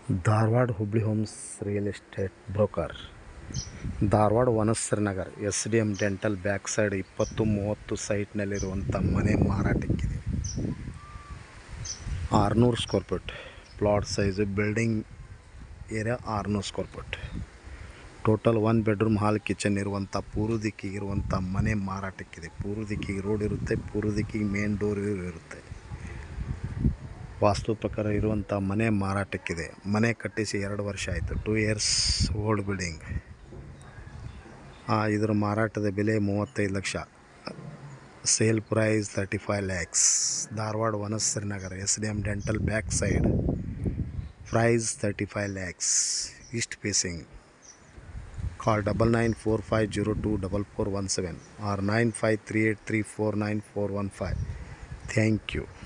Dharwad Hubli homes real estate broker Dharwad ವನಸ್ಸರ್ ನಗರ್ S D M dental back side ಇಪ್ಪತ್ತು ಮೂವತ್ತು ಸೈಟ್ನಲ್ಲಿರುವಂಥ ಮನೆ ಮಾರಾಟಕ್ಕಿದೆ ಆರುನೂರು square feet plot size building area ಆರುನೂರು square feet total one bedroom hall kitchen ಇರುವಂಥ ಪೂರ್ವ ದಿಕ್ಕಿಗೆ ಇರುವಂಥ ಮನೆ ಮಾರಾಟಕ್ಕಿದೆ ಪೂರ್ವ ದಿಕ್ಕಿಗೆ ರೋಡ್ ಇರುತ್ತೆ ಪೂರ್ವ ದಿಕ್ಕಿಗೆ ಮೇನ್ ಡೋರ್ ಇರುತ್ತೆ ವಾಸ್ತು ಪ್ರಕಾರ ಇರುವಂಥ ಮನೆ ಮಾರಾಟಕ್ಕಿದೆ ಮನೆ ಕಟ್ಟಿಸಿ ಎರಡು ವರ್ಷ ಆಯಿತು ಟೂ ಇಯರ್ಸ್ ಓಲ್ಡ್ ಬಿಲ್ಡಿಂಗ್ ಇದರ ಮಾರಾಟದ ಬೆಲೆ ಮೂವತ್ತೈದು lakh sale price thirty five lakhs Dharwad ವನಸ್ಸರಿ ನಗರ S D M dental back side price thirty five lakhs east facing call double nine four five zero two double four one seven ಆರ್ nine five three eight three four nine four one five thank you